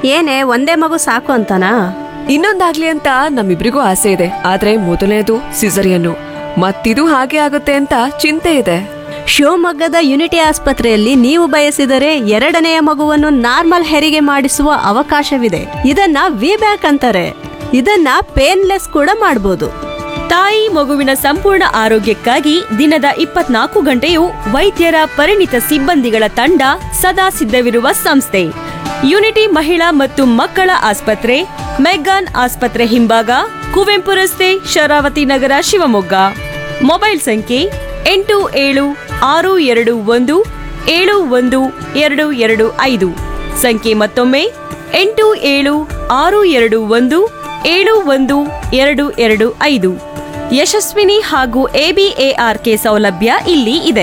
ಏನೇ ಒಂದೇ ಮಗು ಸಾಕು ಅಂತನಾ ಇನ್ನೊಂದಾಗ್ಲಿ ಅಂತ ನಮ್ಮಿಬ್ರಿಗೂ ಆಸೆ ಇದೆ ಆದ್ರೆ ಮೊದಲನೇದು ಸಿಸರಿಯನ್ನು ಮತ್ತಿದು ಹಾಗೆ ಆಗುತ್ತೆ ಅಂತ ಚಿಂತೆ ಇದೆ ಶಿವಮೊಗ್ಗದ ಯುನಿಟಿ ಆಸ್ಪತ್ರೆಯಲ್ಲಿ ನೀವು ಬಯಸಿದರೆ ಎರಡನೆಯ ಮಗುವನ್ನು ನಾರ್ಮಲ್ ಹೆರಿಗೆ ಮಾಡಿಸುವ ಅವಕಾಶವಿದೆ ಇದನ್ನ ವಿ ಬ್ಯಾಕ್ ಅಂತಾರೆ ಇದನ್ನ ಪೇನ್ಲೆಸ್ ಕೂಡ ಮಾಡಬಹುದು ತಾಯಿ ಮಗುವಿನ ಸಂಪೂರ್ಣ ಆರೋಗ್ಯಕ್ಕಾಗಿ ದಿನದ ಇಪ್ಪತ್ನಾಲ್ಕು ಗಂಟೆಯೂ ವೈದ್ಯರ ಪರಿಣಿತ ಸಿಬ್ಬಂದಿಗಳ ತಂಡ ಸದಾ ಸಿದ್ಧವಿರುವ ಸಂಸ್ಥೆ ಯುನಿಟಿ ಮಹಿಳಾ ಮತ್ತು ಮಕ್ಕಳ ಆಸ್ಪತ್ರೆ ಮೆಗ್ಗಾನ್ ಆಸ್ಪತ್ರೆ ಹಿಂಭಾಗ ಕುವೆಂಪು ರಸ್ತೆ ಶರಾವತಿ ನಗರ ಶಿವಮೊಗ್ಗ ಮೊಬೈಲ್ ಸಂಖ್ಯೆ ಎಂಟು ಏಳು ಆರು ಎರಡು ಒಂದು ಏಳು ಒಂದು ಎರಡು ಎರಡು ಐದು ಸಂಖ್ಯೆ ಮತ್ತೊಮ್ಮೆ ಎಂಟು ಏಳು ಆರು ಎರಡು ಒಂದು ಏಳು ಒಂದು ಎರಡು ಎರಡು ಐದು ಯಶಸ್ವಿನಿ ಹಾಗೂ ಎಬಿಎಆರ್ಕೆ ಸೌಲಭ್ಯ ಇಲ್ಲಿ ಇದೆ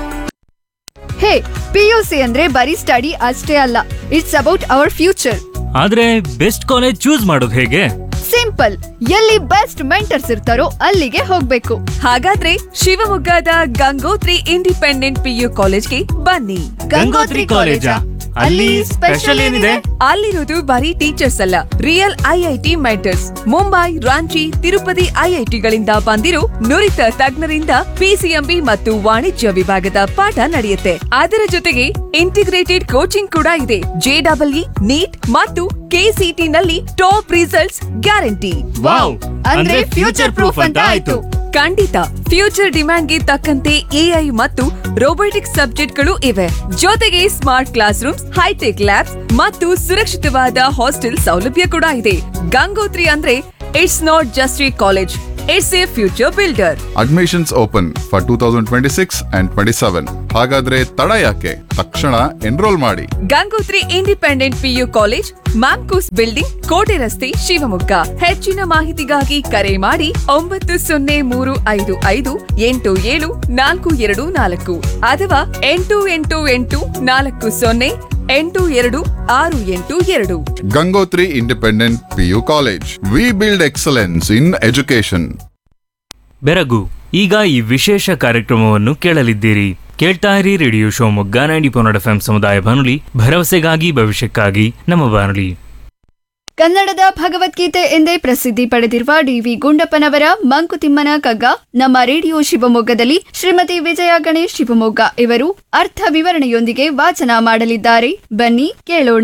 ಹೇ ಪಿಯುಸಿ ಅಂದ್ರೆ ಬರೀ ಸ್ಟಡಿ ಅಷ್ಟೇ ಅಲ್ಲ ಇಟ್ಸ್ ಅಬೌಟ್ ಅವರ್ ಫ್ಯೂಚರ್ ಆದ್ರೆ ಬೆಸ್ಟ್ ಕಾಲೇಜ್ ಚೂಸ್ ಮಾಡೋದು ಹೇಗೆ ಸಿಂಪಲ್ ಎಲ್ಲಿ ಬೆಸ್ಟ್ ಮೆಂಟರ್ಸ್ ಇರ್ತಾರೋ ಅಲ್ಲಿಗೆ ಹೋಗ್ಬೇಕು ಹಾಗಾದ್ರೆ ಶಿವಮೊಗ್ಗದ ಗಂಗೋತ್ರಿ ಇಂಡಿಪೆಂಡೆಂಟ್ ಪಿಯು ಕಾಲೇಜ್ಗೆ ಬನ್ನಿ ಗಂಗೋತ್ರಿ ಕಾಲೇಜಾ? ಅಲ್ಲಿ ಸ್ಪೆಷಲ್ ಏನಿದೆ? ಅಲ್ಲಿರೋದು ಬರೀ ಟೀಚರ್ಸ್ ಅಲ್ಲ real IIT mentors Mumbai Ranchi Tirupati ಐಐಟಿಗಳಿಂದ ಬಂದಿರೋ ನುರಿತ ತಜ್ಞರಿಂದ ಪಿಸಿಎಂಬಿ ಮತ್ತು ವಾಣಿಜ್ಯ ವಿಭಾಗದ ಪಾಠ ನಡೆಯುತ್ತೆ ಅದರ ಜೊತೆಗೆ ಇಂಟಿಗ್ರೇಟೆಡ್ ಕೋಚಿಂಗ್ ಕೂಡ ಇದೆ ಜೆಡಬ್ಲ್ಇ ನೀಟ್ ಮತ್ತು ಕೆಸಿಟಿ ನಲ್ಲಿ ಟಾಪ್ ರಿಸಲ್ಟ್ಸ್ ಗ್ಯಾರಂಟಿ ವಾವ್ ಅಂದ್ರೆ ಫ್ಯೂಚರ್ ಪ್ರೂಫ್ ಅಂತ ಆಯ್ತು ಖಂಡಿತ ಫ್ಯೂಚರ್ ಡಿಮ್ಯಾಂಡ್ಗೆ ತಕ್ಕಂತೆ ಎಐ ಮತ್ತು ರೋಬೋಟಿಕ್ಸ್ ಸಬ್ಜೆಕ್ಟ್ಗಳು ಇವೆ ಜೊತೆಗೆ smart class rooms hitech labs ಮತ್ತು ಸುರಕ್ಷಿತವಾದ ಹಾಸ್ಟೆಲ್ ಸೌಲಭ್ಯ ಕೂಡ ಇದೆ ಗಂಗೋತ್ರಿ ಅಂದ್ರೆ it's not just a college it's a future builder admissions open for two thousand twenty six and twenty seven ಹಾಗಾದ್ರೆ ತಡ ಯಾಕೆ ತಕ್ಷಣ ಎನ್ರೋಲ್ ಮಾಡಿ Gangotri independent PU college MAMCOS building ಕೋಟೆ ರಸ್ತೆ ಶಿವಮೊಗ್ಗ ಹೆಚ್ಚಿನ ಮಾಹಿತಿಗಾಗಿ ಕರೆ ಮಾಡಿ ಒಂಬತ್ತು ಸೊನ್ನೆ ಮೂರು ಐದು ಐದು ಎಂಟು ಏಳು ನಾಲ್ಕು ಎರಡು ನಾಲ್ಕು ಅಥವಾ ಎಂಟು ಎಂಟು ಎಂಟು ನಾಲ್ಕು ಸೊನ್ನೆ ಎಂಟು ಎರಡು ಆರು ಎಂಟು ಎರಡು Gangotri independent PU college we build excellence in education ಬೆರಗು ಈಗ ಈ ವಿಶೇಷ ಕಾರ್ಯಕ್ರಮವನ್ನು ಕೇಳಲಿದ್ದೀರಿ ಕೇಳ್ತಾ ಇರಿ ರೇಡಿಯೋ ಶಿವಮೊಗ್ಗ ನೈಂಟಿ ಪೊನ್ನಡ ಎಫ್ ಸಮುದಾಯ ಬಾನುಲಿ ಭರವಸೆಗಾಗಿ ಭವಿಷ್ಯಕ್ಕಾಗಿ ನಮ್ಮ ಬಾನುಲಿ ಕನ್ನಡದ ಭಗವದ್ಗೀತೆ ಎಂದೇ ಪ್ರಸಿದ್ಧಿ ಪಡೆದಿರುವ ಡಿವಿ ಗುಂಡಪ್ಪನವರ ಮಂಕುತಿಮ್ಮನ ಕಗ್ಗ ನಮ್ಮ ರೇಡಿಯೋ ಶಿವಮೊಗ್ಗದಲ್ಲಿ ಶ್ರೀಮತಿ ವಿಜಯ ಗಣೇಶ್ ಶಿವಮೊಗ್ಗ ಇವರು ಅರ್ಥ ವಿವರಣೆಯೊಂದಿಗೆ ವಾಚನ ಮಾಡಲಿದ್ದಾರೆ ಬನ್ನಿ ಕೇಳೋಣ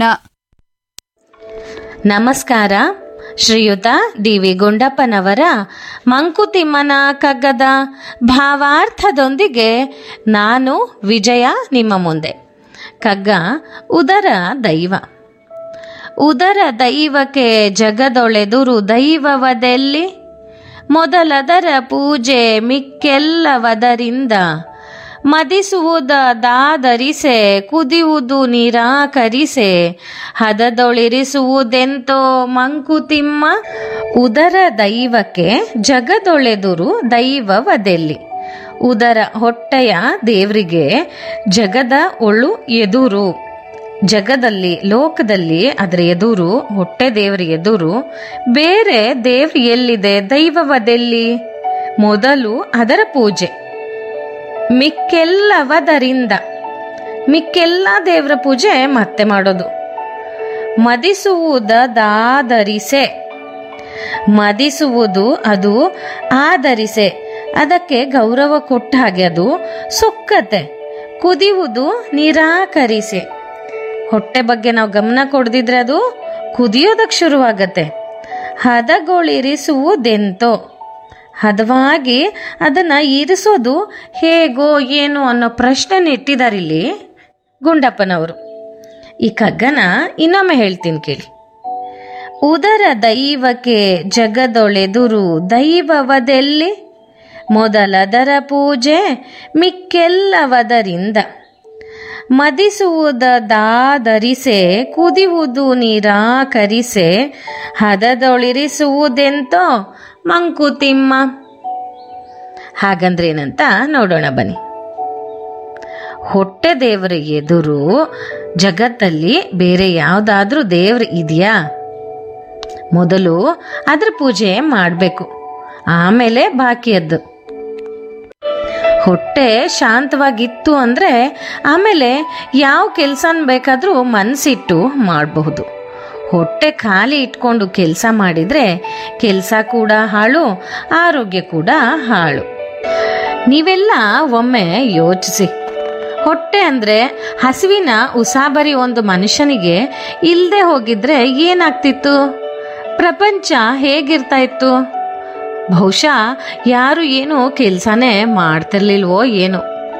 ನಮಸ್ಕಾರ ಶ್ರೀಯುತ ಡಿ ವಿ ಗುಂಡಪ್ಪನವರ ಮಂಕುತಿಮ್ಮನ ಕಗ್ಗದ ಭಾವಾರ್ಥದೊಂದಿಗೆ ನಾನು ವಿಜಯ ನಿಮ್ಮ ಮುಂದೆ ಕಗ್ಗ ಉದರ ದೈವ ಉದರ ದೈವಕ್ಕೆ ಜಗದೊಳೆದುರು ದೈವವದೆಲ್ಲಿ ಮೊದಲದರ ಪೂಜೆ ಮಿಕ್ಕೆಲ್ಲವದರಿಂದ ಮದಿಸುವುದಾದರಿಸೆ ಕುದಿಯುವುದು ನಿರಾಕರಿಸೆ ಹದದೊಳಿರಿಸುವುದೆಂತೋ ಮಂಕುತಿಮ್ಮ ಉದರ ದೈವಕ್ಕೆ ಜಗದೊಳೆದುರು ದೈವವದೆಲ್ಲಿ ಉದರ ಹೊಟ್ಟೆಯ ದೇವರಿಗೆ ಜಗದ ಒಳು ಎದುರು ಜಗದಲ್ಲಿ ಲೋಕದಲ್ಲಿ ಅದರ ಎದುರು ಹೊಟ್ಟೆ ದೇವರ ಎದುರು ಬೇರೆ ದೇವ್ರು ಎಲ್ಲಿದೆ ದೈವವದೆಲ್ಲಿ ಮೊದಲು ಅದರ ಪೂಜೆ ಮಿಕ್ಕೆಲ್ಲವದರಿಂದ ಮಿಕ್ಕೆಲ್ಲ ದೇವರ ಪೂಜೆ ಮತ್ತೆ ಮಾಡೋದು ಮದಿಸುವುದಾದರಿಸೆ ಮದಿಸುವುದು ಅದು ಆಧರಿಸೆ ಅದಕ್ಕೆ ಗೌರವ ಕೊಟ್ಟ ಹಾಗೆ ಅದು ಸೊಕ್ಕತೆ ಕುದಿಯುವುದು ನಿರಾಕರಿಸೆ ಹೊಟ್ಟೆ ಬಗ್ಗೆ ನಾವು ಗಮನ ಕೊಡದಿದ್ರೆ ಅದು ಕುದಿಯೋದಕ್ಕೆ ಶುರುವಾಗತ್ತೆ ಹದಗೊಳಿರಿಸುವುದೆಂತೋ ಹದವಾಗಿ ಅದನ್ನ ಇರಿಸೋದು ಹೇಗೋ ಏನು ಅನ್ನೋ ಪ್ರಶ್ನೆ ಇಟ್ಟಿದಾರಿಲ್ಲಿ ಗುಂಡಪ್ಪನವರು ಈ ಕಗ್ಗನ ಇನ್ನೊಮ್ಮೆ ಹೇಳ್ತೀನಿ ಕೇಳಿ ಉದರ ದೈವಕ್ಕೆ ಜಗದೊಳೆದುರು ದೈವವದೆಲ್ಲಿ ಮೊದಲದರ ಪೂಜೆ ಮಿಕ್ಕೆಲ್ಲವದರಿಂದ ಮದಿಸುವುದಾದರಿಸೆ ಕುದಿಯುವುದು ನಿರಾಕರಿಸೆ ಹದದೊಳಿರಿಸುವುದೆಂತೋ ಮಂಕುತಿಮ್ಮ ಹಾಗಂದ್ರೇನಂತ ನೋಡೋಣ ಬನ್ನಿ ಹೊಟ್ಟೆ ದೇವರ ಎದುರು ಜಗತ್ತಲ್ಲಿ ಬೇರೆ ಯಾವುದಾದ್ರೂ ದೇವ್ರು ಇದೆಯಾ ಮೊದಲು ಅದ್ರ ಪೂಜೆ ಮಾಡಬೇಕು ಆಮೇಲೆ ಬಾಕಿಯದ್ದು ಹೊಟ್ಟೆ ಶಾಂತವಾಗಿತ್ತು ಅಂದರೆ ಆಮೇಲೆ ಯಾವ ಕೆಲಸನ ಬೇಕಾದರೂ ಮನಸ್ಸಿಟ್ಟು ಮಾಡಬಹುದು ಹೊಟ್ಟೆ ಖಾಲಿ ಇಟ್ಕೊಂಡು ಕೆಲಸ ಮಾಡಿದ್ರೆ ಕೆಲಸ ಕೂಡ ಹಾಳು ಆರೋಗ್ಯ ಕೂಡ ಹಾಳು ನೀವೆಲ್ಲ ಒಮ್ಮೆ ಯೋಚಿಸಿ ಹೊಟ್ಟೆ ಅಂದ್ರೆ ಹಸಿವಿನ ಉಸಾಬರಿ ಒಂದು ಮನುಷ್ಯನಿಗೆ ಇಲ್ಲದೆ ಹೋಗಿದ್ರೆ ಏನಾಗ್ತಿತ್ತು ಪ್ರಪಂಚ ಹೇಗಿರ್ತಾ ಇತ್ತು ಬಹುಶಃ ಯಾರು ಏನು ಕೆಲಸನೇ ಮಾಡ್ತಿರ್ಲಿಲ್ವೋ ಏನೋ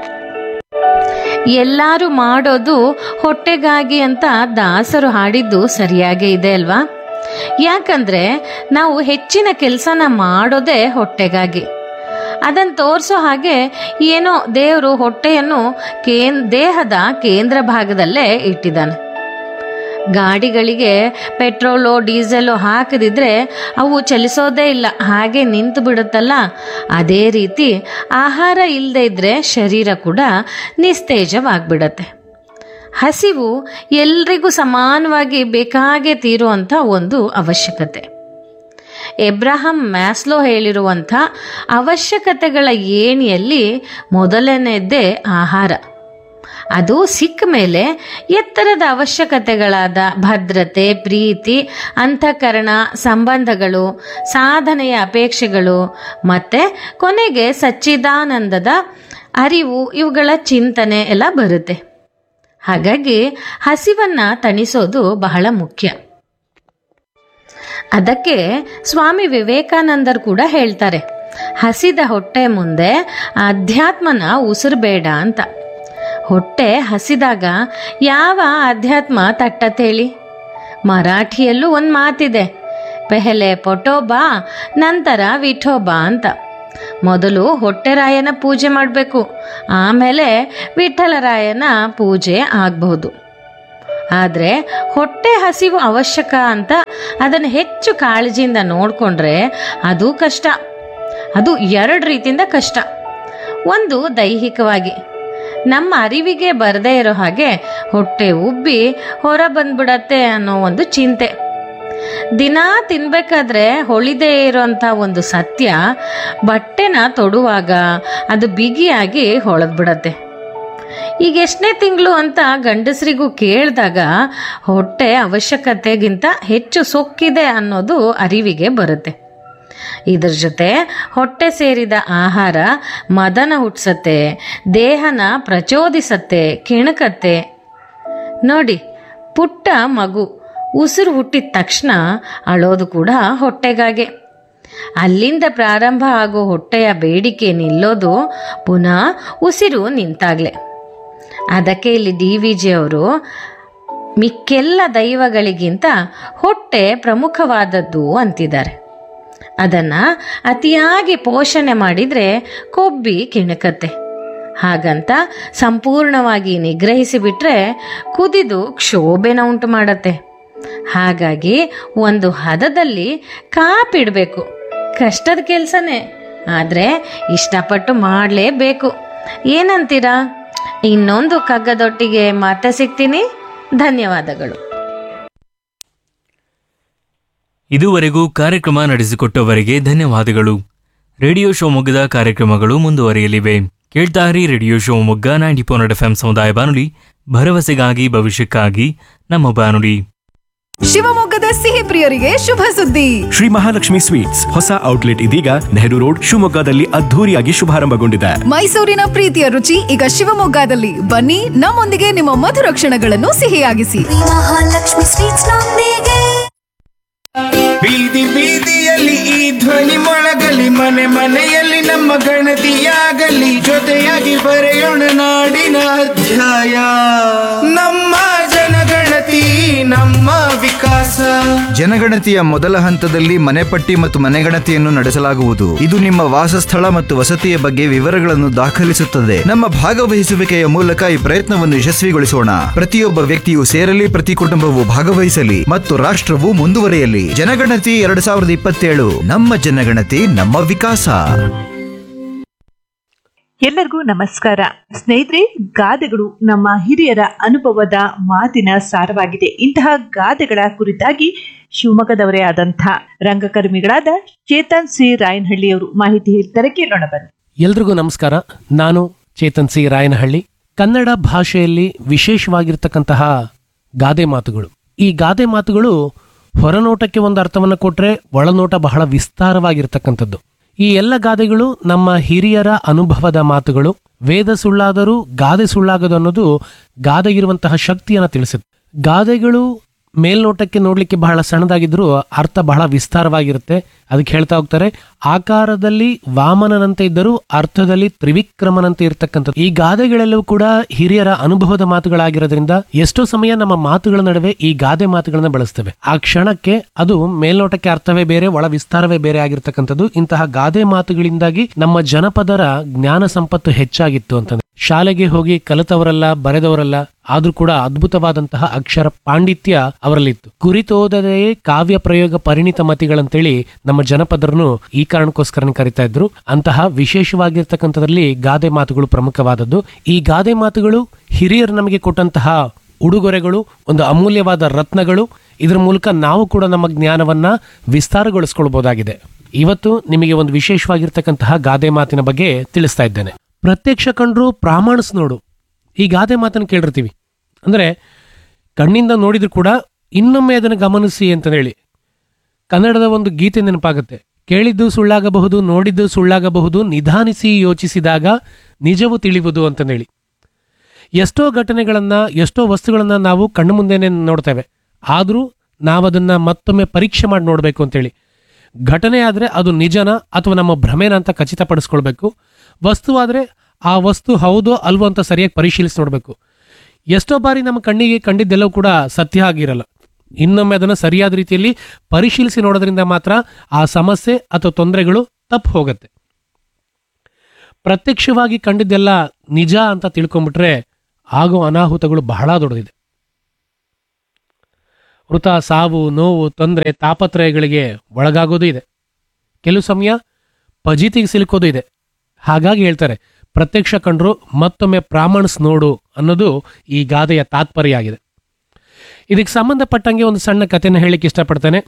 ಎಲ್ಲರೂ ಮಾಡೋದು ಹೊಟ್ಟೆಗಾಗಿ ಅಂತ ದಾಸರು ಹಾಡಿದ್ದು ಸರಿಯಾಗೇ ಇದೆ ಅಲ್ವಾ ಯಾಕಂದ್ರೆ ನಾವು ಹೆಚ್ಚಿನ ಕೆಲಸನ ಮಾಡೋದೇ ಹೊಟ್ಟೆಗಾಗಿ ಅದನ್ನು ತೋರಿಸೋ ಹಾಗೆ ಏನೋ ದೇವರು ಹೊಟ್ಟೆಯನ್ನು ಕೇನ್ ದೇಹದ ಕೇಂದ್ರ ಭಾಗದಲ್ಲೇ ಇಟ್ಟಿದ್ದಾನೆ ಗಾಡಿಗಳಿಗೆ ಪೆಟ್ರೋಲು ಡೀಸೆಲು ಹಾಕದಿದ್ರೆ ಅವು ಚಲಿಸೋದೇ ಇಲ್ಲ ಹಾಗೆ ನಿಂತು ಬಿಡುತ್ತಲ್ಲ ಅದೇ ರೀತಿ ಆಹಾರ ಇಲ್ಲದೆ ಇದ್ರೆ ಶರೀರ ಕೂಡ ನಿಸ್ತೇಜವಾಗ್ಬಿಡತ್ತೆ ಹಸಿವು ಎಲ್ರಿಗೂ ಸಮಾನವಾಗಿ ಬೇಕಾಗೆ ತೀರುವಂಥ ಒಂದು ಅವಶ್ಯಕತೆ ಎಬ್ರಹಂ ಮ್ಯಾಸ್ಲೋ ಹೇಳಿರುವಂಥ ಅವಶ್ಯಕತೆಗಳ ಏಣಿಯಲ್ಲಿ ಮೊದಲನೇದ್ದೇ ಆಹಾರ ಅದು ಸಿಕ್ಕ ಮೇಲೆ ಎತ್ತರದ ಅವಶ್ಯಕತೆಗಳಾದ ಭದ್ರತೆ ಪ್ರೀತಿ ಅಂತಃಕರಣ ಸಂಬಂಧಗಳು ಸಾಧನೆಯ ಅಪೇಕ್ಷೆಗಳು ಮತ್ತೆ ಕೊನೆಗೆ ಸಚ್ಚಿದಾನಂದದ ಅರಿವು ಇವುಗಳ ಚಿಂತನೆ ಎಲ್ಲ ಬರುತ್ತೆ ಹಾಗಾಗಿ ಹಸಿವನ್ನ ತಣಿಸೋದು ಬಹಳ ಮುಖ್ಯ ಅದಕ್ಕೆ ಸ್ವಾಮಿ ವಿವೇಕಾನಂದರು ಕೂಡ ಹೇಳ್ತಾರೆ ಹಸಿದ ಹೊಟ್ಟೆ ಮುಂದೆ ಅಧ್ಯಾತ್ಮನ ಉಸಿರುಬೇಡ ಅಂತ ಹೊಟ್ಟೆ ಹಸಿದಾಗ ಯಾವ ಅಧ್ಯಾತ್ಮ ತಟ್ಟತೇಳಿ ಮರಾಠಿಯಲ್ಲೂ ಒಂದು ಮಾತಿದೆ ಪೆಹಲೆ ಪೊಟೋಬಾ ನಂತರ ವಿಠೋಬಾ ಅಂತ ಮೊದಲು ಹೊಟ್ಟೆರಾಯನ ಪೂಜೆ ಮಾಡಬೇಕು ಆಮೇಲೆ ವಿಠಲರಾಯನ ಪೂಜೆ ಆಗಬಹುದು ಆದರೆ ಹೊಟ್ಟೆ ಹಸಿವು ಅವಶ್ಯಕ ಅಂತ ಅದನ್ನು ಹೆಚ್ಚು ಕಾಳಜಿಯಿಂದ ನೋಡಿಕೊಂಡ್ರೆ ಅದು ಕಷ್ಟ ಅದು ಎರಡು ರೀತಿಯಿಂದ ಕಷ್ಟ ಒಂದು ದೈಹಿಕವಾಗಿ ನಮ್ಮ ಅರಿವಿಗೆ ಬರದೇ ಇರೋ ಹಾಗೆ ಹೊಟ್ಟೆ ಉಬ್ಬಿ ಹೊರ ಬಂದ್ಬಿಡತ್ತೆ ಅನ್ನೋ ಒಂದು ಚಿಂತೆ ದಿನ ತಿನ್ಬೇಕಾದ್ರೆ ಹೊಳಿದೇ ಇರೋಂಥ ಒಂದು ಸತ್ಯ ಬಟ್ಟೆನ ತೊಡುವಾಗ ಅದು ಬಿಗಿಯಾಗಿ ಹೊಳೆದ್ಬಿಡತ್ತೆ ಈಗ ಎಷ್ಟನೇ ತಿಂಗಳು ಅಂತ ಗಂಡಸರಿಗೂ ಕೇಳಿದಾಗ ಹೊಟ್ಟೆ ಅವಶ್ಯಕತೆಗಿಂತ ಹೆಚ್ಚು ಸೊಕ್ಕಿದೆ ಅನ್ನೋದು ಅರಿವಿಗೆ ಬರುತ್ತೆ ಇದ್ರ ಜೊತೆ ಹೊಟ್ಟೆ ಸೇರಿದ ಆಹಾರ ಮದನ ಹುಟ್ಸತ್ತೆ ದೇಹನ ಪ್ರಚೋದಿಸತ್ತೆ ಕೆಣಕತ್ತೆ ನೋಡಿ ಪುಟ್ಟ ಮಗು ಉಸಿರು ಹುಟ್ಟಿದ ತಕ್ಷಣ ಅಳೋದು ಕೂಡ ಹೊಟ್ಟೆಗಾಗೆ ಅಲ್ಲಿಂದ ಪ್ರಾರಂಭ ಆಗೋ ಹೊಟ್ಟೆಯ ಬೇಡಿಕೆ ನಿಲ್ಲೋದು ಪುನಃ ಉಸಿರು ನಿಂತಾಗ್ಲೆ ಅದಕ್ಕೆ ಇಲ್ಲಿ ಡಿ ವಿ ಜಿ ಅವರು ಮಿಕ್ಕೆಲ್ಲ ದೈವಗಳಿಗಿಂತ ಹೊಟ್ಟೆ ಪ್ರಮುಖವಾದದ್ದು ಅಂತಿದ್ದಾರೆ ಅದನ್ನ ಅತಿಯಾಗಿ ಪೋಷಣೆ ಮಾಡಿದ್ರೆ ಕೊಬ್ಬಿ ಕೆಣಕತ್ತೆ ಹಾಗಂತ ಸಂಪೂರ್ಣವಾಗಿ ನಿಗ್ರಹಿಸಿ ಬಿಟ್ರೆ ಕುದಿದು ಕ್ಷೋಭೆನ ಉಂಟು ಮಾಡತ್ತೆ ಹಾಗಾಗಿ ಒಂದು ಹದದಲ್ಲಿ ಕಾಪಿಡಬೇಕು ಕಷ್ಟದ ಕೆಲಸನೇ ಆದರೆ ಇಷ್ಟಪಟ್ಟು ಮಾಡಲೇಬೇಕು ಏನಂತೀರಾ ಇನ್ನೊಂದು ಕಗ್ಗದೊಟ್ಟಿಗೆ ಮತ್ತೆ ಸಿಗ್ತೀನಿ ಧನ್ಯವಾದಗಳು ಇದುವರೆಗೂ ಕಾರ್ಯಕ್ರಮ ನಡೆಸಿಕೊಟ್ಟವರಿಗೆ ಧನ್ಯವಾದಗಳು ರೇಡಿಯೋ ಶಿವಮೊಗ್ಗದ ಕಾರ್ಯಕ್ರಮಗಳು ಮುಂದುವರಿಯಲಿವೆ ಕೇಳ್ತಾರಿ radio Shivamogga ninety four F M ಸಮುದಾಯ ಬಾನುಲಿ ಭರವಸೆಗಾಗಿ ಭವಿಷ್ಯಕ್ಕಾಗಿ ನಮ್ಮ ಬಾನುಲಿ ಶಿವಮೊಗ್ಗದ ಸಿಹಿ ಪ್ರಿಯರಿಗೆ ಶುಭ ಸುದ್ದಿ ಶ್ರೀ ಮಹಾಲಕ್ಷ್ಮಿ ಸ್ವೀಟ್ಸ್ ಹೊಸ ಔಟ್ಲೆಟ್ ಇದೀಗ ನೆಹರು ರೋಡ್ ಶಿವಮೊಗ್ಗದಲ್ಲಿ ಅದ್ಧೂರಿಯಾಗಿ ಶುಭಾರಂಭಗೊಂಡಿದೆ ಮೈಸೂರಿನ ಪ್ರೀತಿಯ ರುಚಿ ಈಗ ಶಿವಮೊಗ್ಗದಲ್ಲಿ ಬನ್ನಿ ನಮ್ಮೊಂದಿಗೆ ನಿಮ್ಮ ಮಧುರ ಕ್ಷಣಗಳನ್ನು ಸಿಹಿಯಾಗಿಸಿ ಮಹಾಲಕ್ಷ್ಮಿ ಸ್ವೀಟ್ಸ್ ನೊಂದಿಗೆ ಬೀದಿ ಬೀದಿಯಲ್ಲಿ ಈ ಧ್ವನಿ ಮೊಳಗಲಿ ಮನೆ ಮನೆಯಲ್ಲಿ ನಮ್ಮ ಗಣತಿಯಾಗಲಿ ಜೊತೆಯಾಗಿ ಬರೆಯೋಣ ನಾಡಿನ ಅಧ್ಯಾಯ ನಮ್ಮ ಜನಗಣತಿ ನಮ್ಮ ವಿಕಾಸ ಜನಗಣತಿಯ ಮೊದಲ ಹಂತದಲ್ಲಿ ಮನೆಪಟ್ಟಿ ಮತ್ತು ಮನೆಗಣತಿಯನ್ನು ನಡೆಸಲಾಗುವುದು ಇದು ನಿಮ್ಮ ವಾಸಸ್ಥಳ ಮತ್ತು ವಸತಿಯ ಬಗ್ಗೆ ವಿವರಗಳನ್ನು ದಾಖಲಿಸುತ್ತದೆ ನಮ್ಮ ಭಾಗವಹಿಸುವಿಕೆಯ ಮೂಲಕ ಈ ಪ್ರಯತ್ನವನ್ನು ಯಶಸ್ವಿಗೊಳಿಸೋಣ ಪ್ರತಿಯೊಬ್ಬ ವ್ಯಕ್ತಿಯು ಸೇರಲಿ ಪ್ರತಿ ಕುಟುಂಬವು ಭಾಗವಹಿಸಲಿ ಮತ್ತು ರಾಷ್ಟ್ರವು ಮುಂದುವರಿಯಲಿ ಜನಗಣತಿ ಎರಡ್ ಸಾವಿರದ ಇಪ್ಪತ್ತೇಳು ನಮ್ಮ ಜನಗಣತಿ ನಮ್ಮ ವಿಕಾಸ ಎಲ್ಲರಿಗೂ ನಮಸ್ಕಾರ ಸ್ನೇಹಿತರೆ ಗಾದೆಗಳು ನಮ್ಮ ಹಿರಿಯರ ಅನುಭವದ ಮಾತಿನ ಸಾರವಾಗಿದೆ ಇಂತಹ ಗಾದೆಗಳ ಕುರಿತಾಗಿ ಶಿವಮೊಗ್ಗದವರೇ ಆದಂಥ ರಂಗಕರ್ಮಿಗಳಾದ ಚೇತನ್ ಸಿ ರಾಯನಹಳ್ಳಿಯವರು ಮಾಹಿತಿ ಹೇಳ್ತಾರೆ ಕೇಳೋಣ ಬನ್ನಿ ಎಲ್ರಿಗೂ ನಮಸ್ಕಾರ ನಾನು ಚೇತನ್ ಸಿ ರಾಯನಹಳ್ಳಿ ಕನ್ನಡ ಭಾಷೆಯಲ್ಲಿ ವಿಶೇಷವಾಗಿರ್ತಕ್ಕಂತಹ ಗಾದೆ ಮಾತುಗಳು ಈ ಗಾದೆ ಮಾತುಗಳು ಹೊರನೋಟಕ್ಕೆ ಒಂದು ಅರ್ಥವನ್ನು ಕೊಟ್ಟರೆ ಒಳನೋಟ ಬಹಳ ವಿಸ್ತಾರವಾಗಿರ್ತಕ್ಕಂಥದ್ದು ಈ ಎಲ್ಲ ಗಾದೆಗಳು ನಮ್ಮ ಹಿರಿಯರ ಅನುಭವದ ಮಾತುಗಳು ವೇದ ಸುಳ್ಳಾದರೂ ಗಾದೆ ಸುಳ್ಳಾಗದು ಅನ್ನೋದು ಗಾದೆಗಿರುವಂತಹ ಶಕ್ತಿಯನ್ನು ತಿಳಿಸುತ್ತೆ ಗಾದೆಗಳು ಮೇಲ್ನೋಟಕ್ಕೆ ನೋಡ್ಲಿಕ್ಕೆ ಬಹಳ ಸಣ್ಣದಾಗಿದ್ರೂ ಅರ್ಥ ಬಹಳ ವಿಸ್ತಾರವಾಗಿರುತ್ತೆ ಅದಕ್ಕೆ ಹೇಳ್ತಾ ಹೋಗ್ತಾರೆ ಆಕಾರದಲ್ಲಿ ವಾಮನನಂತೆ ಇದ್ದರೂ ಅರ್ಥದಲ್ಲಿ ತ್ರಿವಿಕ್ರಮನಂತೆ ಇರ್ತಕ್ಕಂಥದ್ದು ಈ ಗಾದೆಗಳೆಲ್ಲವೂ ಕೂಡ ಹಿರಿಯರ ಅನುಭವದ ಮಾತುಗಳಾಗಿರೋದ್ರಿಂದ ಎಷ್ಟೋ ಸಮಯ ನಮ್ಮ ಮಾತುಗಳ ನಡುವೆ ಈ ಗಾದೆ ಮಾತುಗಳನ್ನ ಬಳಸ್ತೇವೆ ಆ ಕ್ಷಣಕ್ಕೆ ಅದು ಮೇಲ್ನೋಟಕ್ಕೆ ಅರ್ಥವೇ ಬೇರೆ ಒಳ ವಿಸ್ತಾರವೇ ಬೇರೆ ಆಗಿರ್ತಕ್ಕಂಥದ್ದು ಇಂತಹ ಗಾದೆ ಮಾತುಗಳಿಂದಾಗಿ ನಮ್ಮ ಜನಪದರ ಜ್ಞಾನ ಸಂಪತ್ತು ಹೆಚ್ಚಾಗಿತ್ತು ಅಂತಂದ್ರೆ ಶಾಲೆಗೆ ಹೋಗಿ ಕಲಿತವರಲ್ಲ ಬರೆದವರಲ್ಲ ಆದ್ರೂ ಕೂಡ ಅದ್ಭುತವಾದಂತಹ ಅಕ್ಷರ ಪಾಂಡಿತ್ಯ ಅವರಲ್ಲಿತ್ತು ಕುರಿತೋದದೇ ಕಾವ್ಯ ಪ್ರಯೋಗ ಪರಿಣಿತ ಮತಿಗಳಂತೇಳಿ ನಮ್ಮ ಜನಪದರನ್ನು ಈ ಕಾರಣಕ್ಕೋಸ್ಕರನೇ ಕರಿತಾ ಇದ್ರು ಅಂತಹ ವಿಶೇಷವಾಗಿರ್ತಕ್ಕಂಥದ್ರಲ್ಲಿ ಗಾದೆ ಮಾತುಗಳು ಪ್ರಮುಖವಾದದ್ದು ಈ ಗಾದೆ ಮಾತುಗಳು ಹಿರಿಯರು ನಮಗೆ ಕೊಟ್ಟಂತಹ ಉಡುಗೊರೆಗಳು ಒಂದು ಅಮೂಲ್ಯವಾದ ರತ್ನಗಳು ಇದರ ಮೂಲಕ ನಾವು ಕೂಡ ನಮ್ಮ ಜ್ಞಾನವನ್ನ ವಿಸ್ತಾರಗೊಳಿಸ್ಕೊಳ್ಬಹುದಾಗಿದೆ ಇವತ್ತು ನಿಮಗೆ ಒಂದು ವಿಶೇಷವಾಗಿರ್ತಕ್ಕಂತಹ ಗಾದೆ ಮಾತಿನ ಬಗ್ಗೆ ತಿಳಿಸ್ತಾ ಇದ್ದೇನೆ ಪ್ರತ್ಯಕ್ಷ ಕಂಡ್ರು ಪ್ರಾಮಾಣಿಸ್ ನೋಡು ಈ ಗಾದೆ ಮಾತನ್ನು ಕೇಳಿರ್ತೀವಿ ಅಂದರೆ ಕಣ್ಣಿಂದ ನೋಡಿದ್ರು ಕೂಡ ಇನ್ನೊಮ್ಮೆ ಅದನ್ನು ಗಮನಿಸಿ ಅಂತ ಹೇಳಿ ಕನ್ನಡದ ಒಂದು ಗೀತೆ ನೆನಪಾಗುತ್ತೆ ಕೇಳಿದ್ದು ಸುಳ್ಳಾಗಬಹುದು ನೋಡಿದ್ದು ಸುಳ್ಳಾಗಬಹುದು ನಿಧಾನಿಸಿ ಯೋಚಿಸಿದಾಗ ನಿಜವು ತಿಳಿಯುವುದು ಅಂತಂದೇಳಿ ಎಷ್ಟೋ ಘಟನೆಗಳನ್ನು ಎಷ್ಟೋ ವಸ್ತುಗಳನ್ನು ನಾವು ಕಣ್ಣು ಮುಂದೆನೆ ನೋಡ್ತೇವೆ ಆದರೂ ನಾವದನ್ನು ಮತ್ತೊಮ್ಮೆ ಪರೀಕ್ಷೆ ಮಾಡಿ ನೋಡಬೇಕು ಅಂತೇಳಿ ಘಟನೆ ಆದರೆ ಅದು ನಿಜನ ಅಥವಾ ನಮ್ಮ ಭ್ರಮೆನ ಅಂತ ಖಚಿತಪಡಿಸ್ಕೊಳ್ಬೇಕು ವಸ್ತು ಆದರೆ ಆ ವಸ್ತು ಹೌದೋ ಅಲ್ವೋ ಅಂತ ಸರಿಯಾಗಿ ಪರಿಶೀಲಿಸಿ ನೋಡಬೇಕು ಎಷ್ಟೋ ಬಾರಿ ನಮ್ಮ ಕಣ್ಣಿಗೆ ಕಂಡಿದ್ದೆಲ್ಲವೂ ಕೂಡ ಸತ್ಯ ಆಗಿರಲ್ಲ ಇನ್ನೊಮ್ಮೆ ಅದನ್ನು ಸರಿಯಾದ ರೀತಿಯಲ್ಲಿ ಪರಿಶೀಲಿಸಿ ನೋಡೋದ್ರಿಂದ ಮಾತ್ರ ಆ ಸಮಸ್ಯೆ ಅಥವಾ ತೊಂದರೆಗಳು ತಪ್ಪು ಹೋಗುತ್ತೆ ಪ್ರತ್ಯಕ್ಷವಾಗಿ ಕಂಡಿದ್ದೆಲ್ಲ ನಿಜ ಅಂತ ತಿಳ್ಕೊಂಬಿಟ್ರೆ ಆಗೋ ಅನಾಹುತಗಳು ಬಹಳ ದೊಡ್ಡದಿದೆ ವೃತ ಸಾವು ನೋವು ತೊಂದರೆ ತಾಪತ್ರಯಗಳಿಗೆ ಒಳಗಾಗೋದು ಇದೆ ಕೆಲವು ಸಮಯ ಪಜೀತಿಗೆ ಸಿಲುಕೋದು ಇದೆ ಹಾಗಾಗಿ ಹೇಳ್ತಾರೆ ಪ್ರತ್ಯಕ್ಷ ಕಂಡ್ರು ಮತ್ತೊಮ್ಮೆ ಪ್ರಾಮಾಣಿಸ್ ನೋಡು ಅನ್ನೋದು ಈ ಗಾದೆಯ ತಾತ್ಪರ್ಯ ಆಗಿದೆ ಇದಕ್ಕೆ ಸಂಬಂಧಪಟ್ಟಂಗೆ ಒಂದು ಸಣ್ಣ ಕಥೆನ ಹೇಳಲಿಕ್ಕೆ ಇಷ್ಟಪಡ್ತೇನೆ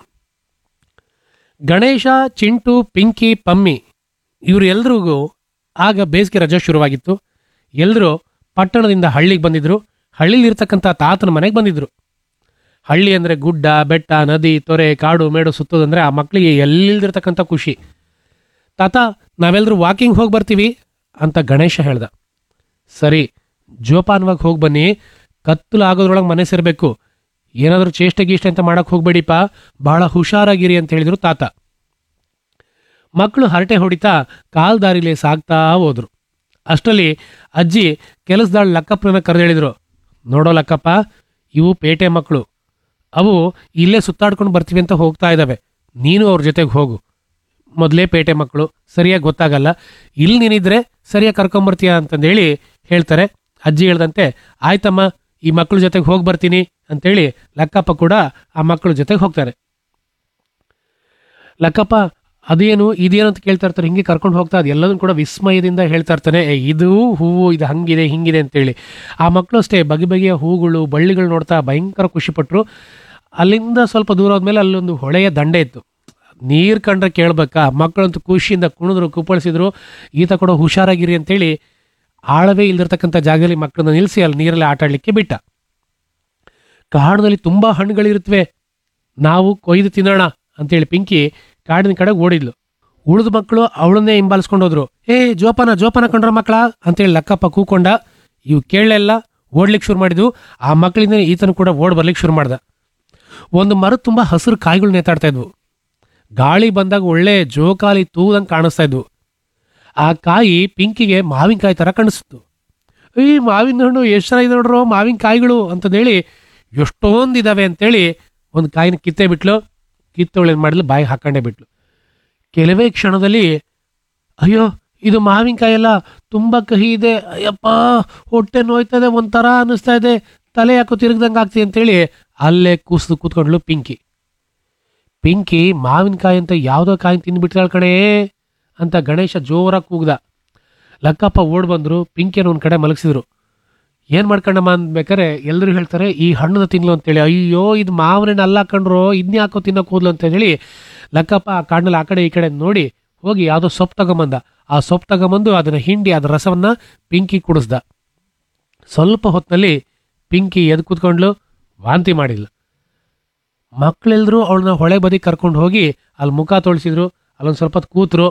ಗಣೇಶ ಚಿಂಟು ಪಿಂಕಿ ಪಮ್ಮಿ ಇವರು ಎಲ್ರಿಗೂ ಆಗ ಬೇಸಿಗೆ ರಜೆ ಶುರುವಾಗಿತ್ತು ಎಲ್ಲರೂ ಪಟ್ಟಣದಿಂದ ಹಳ್ಳಿಗೆ ಬಂದಿದ್ರು ಹಳ್ಳಿಲಿರ್ತಕ್ಕಂಥ ತಾತನ ಮನೆಗೆ ಬಂದಿದ್ರು ಹಳ್ಳಿ ಅಂದರೆ ಗುಡ್ಡ ಬೆಟ್ಟ ನದಿ ತೊರೆ ಕಾಡು ಮೇಡು ಸುತ್ತೋದಂದ್ರೆ ಆ ಮಕ್ಕಳಿಗೆ ಎಲ್ಲಿಲ್ದಿರ್ತಕ್ಕಂಥ ಖುಷಿ ತಾತ ನಾವೆಲ್ಲರೂ ವಾಕಿಂಗ್ ಹೋಗಿ ಬರ್ತೀವಿ ಅಂತ ಗಣೇಶ ಹೇಳ್ದ ಸರಿ ಜೋಪಾನವಾಗಿ ಹೋಗಿ ಬನ್ನಿ ಕತ್ತಲು ಆಗೋದ್ರೊಳಗೆ ಮನೆ ಸೇರಬೇಕು ಏನಾದರೂ ಚೇಷ್ಟೆ ಗೀಷ್ಟೆ ಅಂತ ಮಾಡಕ್ಕೆ ಹೋಗ್ಬೇಡಿಪ್ಪ ಬಹಳ ಹುಷಾರಾಗಿರಿ ಅಂತ ಹೇಳಿದ್ರು ತಾತ ಮಕ್ಕಳು ಹರಟೆ ಹೊಡಿತಾ ಕಾಲ್ ದಾರಿಲಿ ಸಾಗ್ತಾ ಹೋದ್ರು ಅಷ್ಟರಲ್ಲಿ ಅಜ್ಜಿ ಕೆಲಸದಾಳ ಲಕ್ಕಪ್ಪನ ಕರೆದು ಹೇಳಿದ್ರು ನೋಡೋ ಲಕ್ಕಪ್ಪ ಇವು ಪೇಟೆ ಮಕ್ಕಳು ಅವು ಇಲ್ಲೇ ಸುತ್ತಾಡ್ಕೊಂಡು ಬರ್ತೀವಿ ಅಂತ ಹೋಗ್ತಾ ಇದ್ದಾವೆ ನೀನು ಅವ್ರ ಜೊತೆಗೆ ಹೋಗು ಮೊದಲೇ ಪೇಟೆ ಮಕ್ಕಳು ಸರಿಯಾಗಿ ಗೊತ್ತಾಗಲ್ಲ ಇಲ್ಲಿ ನೀನಿದ್ರೆ ಸರಿಯಾಗಿ ಕರ್ಕೊಂಬರ್ತೀಯ ಅಂತಂದೇಳಿ ಹೇಳ್ತಾರೆ ಅಜ್ಜಿ ಹೇಳ್ದಂತೆ ಆಯ್ತಮ್ಮ ಈ ಮಕ್ಕಳ ಜೊತೆಗೆ ಹೋಗಿ ಬರ್ತೀನಿ ಅಂತೇಳಿ ಲಕ್ಕಪ್ಪ ಕೂಡ ಆ ಮಕ್ಕಳ ಜೊತೆಗೆ ಹೋಗ್ತಾರೆ ಲಕ್ಕಪ್ಪ ಅದೇನು ಇದೇನು ಅಂತ ಕೇಳ್ತಾ ಇರ್ತಾರೆ ಹಿಂಗೆ ಕರ್ಕೊಂಡು ಹೋಗ್ತಾ ಅದು ಎಲ್ಲದನ್ನು ಕೂಡ ವಿಸ್ಮಯದಿಂದ ಹೇಳ್ತಾ ಇರ್ತಾನೆ "ಏ, ಇದು ಹೂವು ಇದು ಹಂಗಿದೆ ಹಿಂಗಿದೆ ಅಂತೇಳಿ ಆ ಮಕ್ಕಳು ಅಷ್ಟೇ ಬಗೆ ಬಗೆಯ ಹೂಗಳು ಬಳ್ಳಿಗಳು ನೋಡ್ತಾ ಭಯಂಕರ ಖುಷಿಪಟ್ಟರು ಅಲ್ಲಿಂದ ಸ್ವಲ್ಪ ದೂರ ಹೋದ್ಮೇಲೆ ಅಲ್ಲೊಂದು ಹೊಳೆಯ ದಂಡೆ ಇತ್ತು ನೀರು ಕಂಡ್ರೆ ಕೇಳ್ಬೇಕಾ ಮಕ್ಕಳಂತೂ ಖುಷಿಯಿಂದ ಕುಣಿದ್ರು ಕುಪ್ಪಳಿಸಿದ್ರು ಈತ ಕೂಡ ಹುಷಾರಾಗಿರಿ ಅಂತೇಳಿ ಆಳವೇ ಇಲ್ದಿರ್ತಕ್ಕಂಥ ಜಾಗದಲ್ಲಿ ಮಕ್ಕಳನ್ನ ನಿಲ್ಲಿಸಿ ಅಲ್ಲಿ ನೀರಲ್ಲಿ ಆಟ ಆಡ್ಲಿಕ್ಕೆ ಬಿಟ್ಟ ಕಾಡಿನಲ್ಲಿ ತುಂಬಾ ಹಣ್ಣುಗಳಿರುತ್ತವೆ ನಾವು ಕೊಯ್ದು ತಿನ್ನೋಣ ಅಂತೇಳಿ ಪಿಂಕಿ ಕಾಡಿನ ಕಡೆ ಓಡಿದ್ಲು ಉಳಿದ ಮಕ್ಕಳು ಅವಳನ್ನೇ ಹಿಂಬಾಲಿಸ್ಕೊಂಡು ಹೋದ್ರು ಏ ಜೋಪಾನ ಜೋಪಾನ ಕಂಡ್ರ ಮಕ್ಕಳ ಅಂತೇಳಿ ಲಕ್ಕಪ್ಪ ಕೂಕೊಂಡ ಇವು ಕೇಳಲೆಲ್ಲ ಓಡ್ಲಿಕ್ಕೆ ಶುರು ಮಾಡಿದ್ವು ಆ ಮಕ್ಕಳಿಂದ ಈತನು ಕೂಡ ಓಡ್ ಬರ್ಲಿಕ್ಕೆ ಶುರು ಮಾಡ್ದ ಒಂದು ಮರದ ತುಂಬ ಹಸಿರು ಕಾಯಿಗಳು ನೇತಾಡ್ತಾ ಇದ್ವು ಗಾಳಿ ಬಂದಾಗ ಒಳ್ಳೆ ಜೋಕಾಲಿ ತೂದಂಗೆ ಕಾಣಿಸ್ತಾ ಇದ್ವು ಆ ಕಾಯಿ ಪಿಂಕಿಗೆ ಮಾವಿನಕಾಯಿ ಥರ ಕಾಣಿಸ್ತು ಈ ಮಾವಿನ ಹಣ್ಣು ಎಷ್ಟು ಚೆನ್ನಾಗಿದೆ ನೋಡ್ರೋ ಮಾವಿನ ಕಾಯಿಗಳು ಅಂತಂದೇಳಿ ಎಷ್ಟೊಂದು ಇದಾವೆ ಅಂತೇಳಿ ಒಂದು ಕಾಯಿನ ಕಿತ್ತೇ ಬಿಟ್ಲು ಕಿತ್ತವಳು ಏನು ಮಾಡಿದ್ಲು ಬಾಯಿಗೆ ಹಾಕೊಂಡೇ ಬಿಟ್ಲು ಕೆಲವೇ ಕ್ಷಣದಲ್ಲಿ ಅಯ್ಯೋ ಇದು ಮಾವಿನಕಾಯಿ ಎಲ್ಲ ತುಂಬ ಕಹಿ ಇದೆ ಅಯ್ಯಪ್ಪ ಹೊಟ್ಟೆ ನೋಯ್ತದೆ ಒಂಥರ ಅನ್ನಿಸ್ತಾ ಇದೆ ತಲೆ ಯಾಕೋ ತಿರುಗ್ದಂಗೆ ಆಗ್ತಿದೆ ಅಂತೇಳಿ ಅಲ್ಲೇ ಕೂಸ್ದು ಕೂತ್ಕೊಂಡ್ಲು ಪಿಂಕಿ ಪಿಂಕಿ ಮಾವಿನಕಾಯಿ ಅಂತ ಯಾವುದೋ ಕಾಯಿ ತಿಂದ್ಬಿಟ್ಟಾಳ ಕಣೇ ಅಂತ ಗಣೇಶ ಜೋರಾಗಿ ಕೂಗ್ದ ಲಕ್ಕಪ್ಪ ಓಡ್ ಬಂದ್ರು ಪಿಂಕಿಯನ್ನು ಒಂದು ಕಡೆ ಮಲಗಿಸಿದ್ರು ಏನು ಮಾಡ್ಕೊಂಡಮ್ಮ ಅಂದ್ಬೇಕಾರೆ ಎಲ್ಲರೂ ಹೇಳ್ತಾರೆ ಈ ಹಣ್ಣನ್ನ ತಿನ್ಲು ಅಂತೇಳಿ ಅಯ್ಯೋ ಇದು ಮಾವನ ಅಲ್ಲ ಕಂಡ್ರೋ ಇದನ್ನ ಯಾಕೋ ತಿನ್ನೋಕೆ ಹೋದ್ಲು ಅಂತ ಹೇಳಿ ಲಕ್ಕಪ್ಪ ಆ ಕಾಡಿನಲ್ಲಿ ಆ ಕಡೆ ಈ ಕಡೆ ನೋಡಿ ಹೋಗಿ ಯಾವುದೋ ಸೊಪ್ಪು ತಗೊಂಬಂದ ಆ ಸೊಪ್ಪು ತಗೊಂಬಂದು ಅದನ್ನ ಹಿಂಡಿ ಅದ್ರ ರಸವನ್ನ ಪಿಂಕಿ ಕುಡಿಸ್ದ ಸ್ವಲ್ಪ ಹೊತ್ತಿನಲ್ಲಿ ಪಿಂಕಿ ಎದ್ದು ಕೂತ್ಕೊಂಡ್ಲು ವಾಂತಿ ಮಾಡಿದ್ಲು ಮಕ್ಕಳೆಲ್ಲರೂ ಅವಳನ್ನ ಹೊಳೆ ಬದಿ ಕರ್ಕೊಂಡು ಹೋಗಿ ಅಲ್ಲಿ ಮುಖ ತೊಳ್ಸಿದ್ರು ಅಲ್ಲೊಂದು ಸ್ವಲ್ಪ ಹೊತ್ತು ಕೂತ್ರು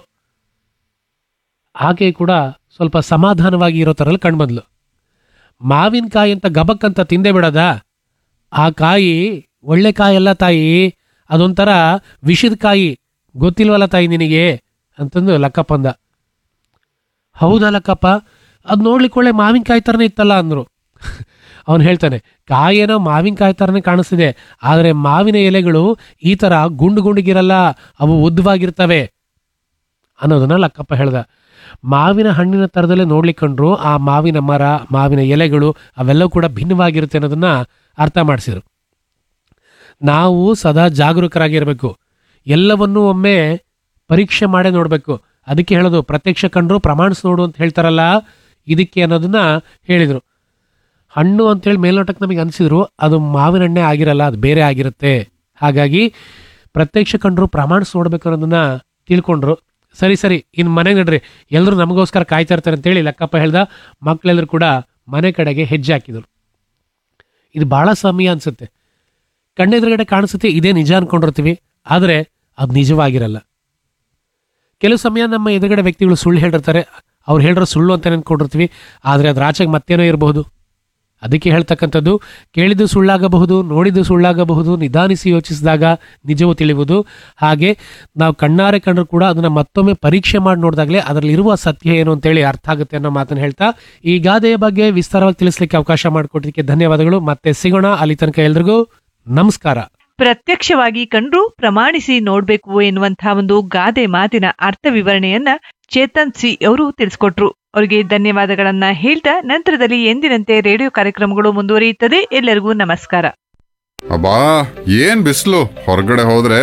ಆಕೆ ಕೂಡ ಸ್ವಲ್ಪ ಸಮಾಧಾನವಾಗಿ ಇರೋ ಥರಲ್ಲಿ ಕಂಡುಬಂದ್ಲು ಮಾವಿನಕಾಯಿ ಅಂತ ಗಬಕ್ ಅಂತ ತಿಂದೆ ಬಿಡದ ಆ ಕಾಯಿ ಒಳ್ಳೆ ಕಾಯಲ್ಲ ತಾಯಿ ಅದೊಂಥರ ವಿಷದ ಕಾಯಿ ಗೊತ್ತಿಲ್ವಲ್ಲ ತಾಯಿ ನಿನಗೆ ಅಂತಂದು ಲಕ್ಕಪ್ಪ ಅಂದ ಹೌದಾ ಲಕ್ಕಪ್ಪ ಅದು ನೋಡ್ಲಿಕ್ಕೆ ಒಳ್ಳೆ ಮಾವಿನಕಾಯಿ ಥರನೇ ಇತ್ತಲ್ಲ ಅಂದರು ಅವನು ಹೇಳ್ತಾನೆ ಕಾಯೇನೋ ಮಾವಿನಕಾಯಿ ಥರನೇ ಕಾಣಿಸ್ತಿದೆ ಆದರೆ ಮಾವಿನ ಎಲೆಗಳು ಈ ಥರ ಗುಂಡು ಗುಂಡಿಗಿರಲ್ಲ ಅವು ಉದ್ದವಾಗಿರ್ತವೆ ಅನ್ನೋದನ್ನ ಲಕ್ಕಪ್ಪ ಹೇಳ್ದ ಮಾವಿನ ಹಣ್ಣಿನ ಥರದಲ್ಲೇ ನೋಡ್ಲಿಕ್ಕಂಡ್ರು ಆ ಮಾವಿನ ಮರ ಮಾವಿನ ಎಲೆಗಳು ಅವೆಲ್ಲವೂ ಕೂಡ ಭಿನ್ನವಾಗಿರುತ್ತೆ ಅನ್ನೋದನ್ನ ಅರ್ಥ ಮಾಡಿಸಿದ್ರು ನಾವು ಸದಾ ಜಾಗರೂಕರಾಗಿರಬೇಕು ಎಲ್ಲವನ್ನೂ ಒಮ್ಮೆ ಪರೀಕ್ಷೆ ಮಾಡೇ ನೋಡಬೇಕು ಅದಕ್ಕೆ ಹೇಳೋದು ಪ್ರತ್ಯಕ್ಷ ಕಂಡ್ರು ಪ್ರಮಾಣಿಸಿ ನೋಡು ಅಂತ ಹೇಳ್ತಾರಲ್ಲ ಇದಕ್ಕೆ ಅನ್ನೋದನ್ನ ಹೇಳಿದರು ಹಣ್ಣು ಅಂತೇಳಿ ಮೇಲ್ನೋಟಕ್ಕೆ ನಮಗೆ ಅನಿಸಿದ್ರು ಅದು ಮಾವಿನ ಹಣ್ಣೆ ಆಗಿರಲ್ಲ ಅದು ಬೇರೆ ಆಗಿರುತ್ತೆ ಹಾಗಾಗಿ ಪ್ರತ್ಯಕ್ಷ ಕಂಡ್ರು ಪ್ರಮಾಣಿಸಿ ನೋಡ್ಬೇಕು ಅನ್ನೋದನ್ನ ತಿಳ್ಕೊಂಡ್ರು ಸರಿ ಸರಿ ಇನ್ನು ಮನೆಗೆ ನಡ್ರಿ ಎಲ್ಲರೂ ನಮಗೋಸ್ಕರ ಕಾಯ್ತಾ ಇರ್ತಾರೆ ಅಂತೇಳಿ ಲೆಕ್ಕಪ್ಪ ಹೇಳ್ದ ಮಕ್ಕಳೆಲ್ಲರೂ ಕೂಡ ಮನೆ ಕಡೆಗೆ ಹೆಜ್ಜೆ ಹಾಕಿದರು ಇದು ಭಾಳ ಸಮಯ ಅನ್ಸುತ್ತೆ ಕಣ್ಣೆದುರುಗಡೆ ಕಾಣಿಸುತ್ತೆ ಇದೇ ನಿಜ ಅನ್ಕೊಂಡಿರ್ತೀವಿ ಆದರೆ ಅದು ನಿಜವಾಗಿರಲ್ಲ ಕೆಲವು ಸಮಯ ನಮ್ಮ ಎದುರುಗಡೆ ವ್ಯಕ್ತಿಗಳು ಸುಳ್ಳು ಹೇಳಿರ್ತಾರೆ ಅವ್ರು ಹೇಳಿರೋ ಸುಳ್ಳು ಅಂತ ಅನ್ಕೊಂಡಿರ್ತೀವಿ ಆದರೆ ಅದ್ರ ಆಚೆಗೆ ಮತ್ತೇನೋ ಇರಬಹುದು ಅದಕ್ಕೆ ಹೇಳ್ತಕ್ಕಂಥದ್ದು ಕೇಳಿದ್ದು ಸುಳ್ಳಾಗಬಹುದು ನೋಡಿದ್ದು ಸುಳ್ಳಾಗಬಹುದು ನಿಧಾನಿಸಿ ಯೋಚಿಸಿದಾಗ ನಿಜವೂ ತಿಳಿಯುವುದು ಹಾಗೆ ನಾವು ಕಣ್ಣಾರೆ ಕಂಡ್ರು ಕೂಡ ಅದನ್ನ ಮತ್ತೊಮ್ಮೆ ಪರೀಕ್ಷೆ ಮಾಡಿ ನೋಡಿದಾಗಲೇ ಅದರಲ್ಲಿರುವ ಸತ್ಯ ಏನು ಅಂತೇಳಿ ಅರ್ಥ ಆಗುತ್ತೆ ಅನ್ನೋ ಮಾತನ್ನು ಹೇಳ್ತಾ ಈ ಗಾದೆಯ ಬಗ್ಗೆ ವಿಸ್ತಾರವಾಗಿ ತಿಳಿಸ್ಲಿಕ್ಕೆ ಅವಕಾಶ ಮಾಡಿಕೊಟ್ಟಿದ್ದಕ್ಕೆ ಧನ್ಯವಾದಗಳು ಮತ್ತೆ ಸಿಗೋಣ ಅಲ್ಲಿ ತನಕ ಎಲ್ರಿಗೂ ನಮಸ್ಕಾರ ಪ್ರತ್ಯಕ್ಷವಾಗಿ ಕಂಡ್ರು ಪ್ರಮಾಣಿಸಿ ನೋಡ್ಬೇಕು ಎನ್ನುವಂತಹ ಒಂದು ಗಾದೆ ಮಾತಿನ ಅರ್ಥ ವಿವರಣೆಯನ್ನ ಚೇತನ್ ಸಿ ಅವರು ತಿಳಿಸ್ಕೊಟ್ರು ಅವರಿಗೆ ಧನ್ಯವಾದಗಳನ್ನ ಹೇಳ್ತಾ ನಂತರದಲ್ಲಿ ಎಂದಿನಂತೆ ರೇಡಿಯೋ ಕಾರ್ಯಕ್ರಮಗಳು ಮುಂದುವರಿಯುತ್ತದೆ ಎಲ್ಲರಿಗೂ ನಮಸ್ಕಾರ ಅಬ್ಬಾ ಏನ್ ಬಿಸಿಲು ಹೊರಗಡೆ ಹೋದ್ರೆ